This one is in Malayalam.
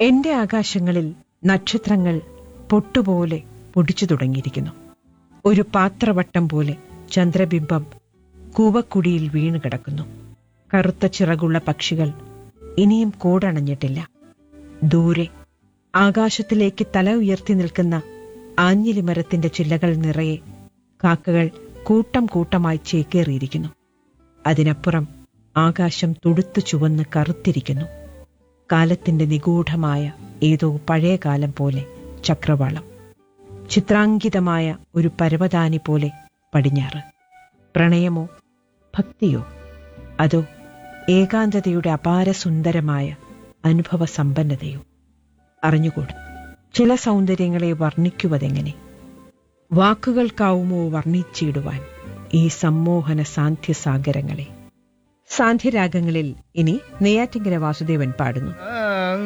എന്റെ ആകാശങ്ങളിൽ നക്ഷത്രങ്ങൾ പൊട്ടുപോലെ പൊടിച്ചു തുടങ്ങിയിരിക്കുന്നു ഒരു പാത്രവട്ടം പോലെ ചന്ദ്രബിംബം കൂവക്കുടിയിൽ വീണു കിടക്കുന്നു കറുത്ത ചിറകുള്ള പക്ഷികൾ ഇനിയും കൂടണഞ്ഞിട്ടില്ല ദൂരെ ആകാശത്തിലേക്ക് തല ഉയർത്തി നിൽക്കുന്ന ആഞ്ഞിലി മരത്തിന്റെ ചില്ലകൾ നിറയെ കാക്കകൾ കൂട്ടം കൂട്ടമായി ചേക്കേറിയിരിക്കുന്നു അതിനപ്പുറം ആകാശം തുടുത്തു ചുവന്ന് കറുത്തിരിക്കുന്നു കാലത്തിന്റെ നിഗൂഢമായ ഏതോ പഴയ കാലം പോലെ ചക്രവാളം ചിത്രാങ്കിതമായ ഒരു പരവതാനി പോലെ പടിഞ്ഞാറ് പ്രണയമോ ഭക്തിയോ അതോ ഏകാന്തതയുടെ അപാരസുന്ദരമായ അനുഭവ സമ്പന്നതയോ അറിഞ്ഞുകൂടും ചില സൗന്ദര്യങ്ങളെ വർണ്ണിക്കുവതെങ്ങനെ വാക്കുകൾക്കാവുമോ വർണ്ണിച്ചിടുവാൻ ഈ സമ്മോഹന സാന്ധ്യസാഗരങ്ങളെ സാന്ധ്യരാഗങ്ങളിൽ ഇനി നെയ്യാറ്റിങ്കര വാസുദേവൻ പാടുന്നു ആ